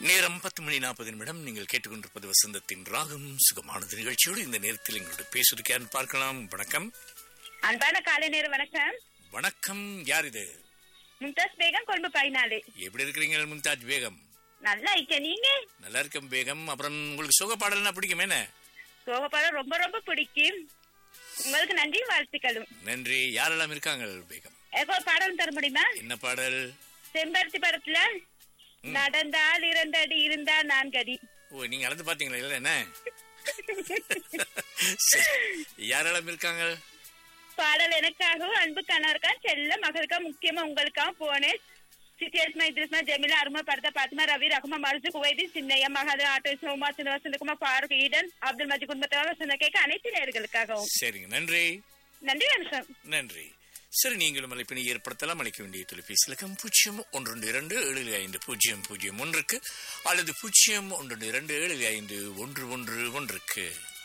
நேரம் பத்து மணி நாற்பது நிமிடம் நீங்கள் கேட்டுக்கொண்டிருப்பது வசந்தத்தின் ராகம் சுகமானது நிகழ்ச்சியோடு இந்த நேரத்தில் எங்களோட பேசுவதற்கு யாருன்னு பார்க்கலாம் வணக்கம் அன்பான காலை நேர வணக்கம் வணக்கம் யார் இது மும்தாஸ் பேகம் கொழும்பு பதினாலு எப்படி இருக்கிறீங்க மும்தாஜ் பேகம் நல்லா இருக்க நீங்க நல்லா இருக்கேன் பேகம் அப்புறம் உங்களுக்கு சுக பாடல்னா பிடிக்கும் என்ன சோகப்பாடம் ரொம்ப ரொம்ப பிடிக்கும் உங்களுக்கு நன்றி வாழ்த்துக்களும் நன்றி யாரெல்லாம் இருக்காங்க பேகம் எனக்கு ஒரு பாடல் தர முடியுமா என்ன பாடல் செம்பருத்தி படத்துல நடந்தால் இரண்டடி இருந்தா நான்கடி ஓ நீங்க அளந்து பாத்தீங்களா இல்ல என்ன சரி. யாரெல்லாம் இருக்காங்க பாடல் எனக்காகவும் அன்பு கணவருக்கா செல்ல மகளுக்கா முக்கியமா உங்களுக்கா போனேன் சித்தியஸ்மா இத்ரிஸ்மா ஜெமிலா அருமா பரதா பாத்மா ரவி ரகுமா மருசு குவைதி சின்னையா மகாதேவ் ஆட்டோ சோமா சின்ன வசந்தகுமார் ஃபாரூக் ஈடன் அப்துல் மஜி குடும்பத்தவா வசந்த கேட்க அனைத்து நேர்களுக்காகவும் சரிங்க நன்றி நன்றி வணக்கம் நன்றி சரி நீங்களும் அழைப்பினை ஏற்படுத்தலாம் அழைக்க வேண்டிய தொலைபேசி இலக்கம் பூஜ்ஜியம் ஒன்று இரண்டு ஏழு ஐந்து பூஜ்ஜியம் பூஜ்ஜியம் ஒன்றுக்கு அல்லது பூஜ்ஜியம் ஒன்று இரண்டு ஏழு ஐந்து ஒன்று ஒன்று ஒன்றுக்கு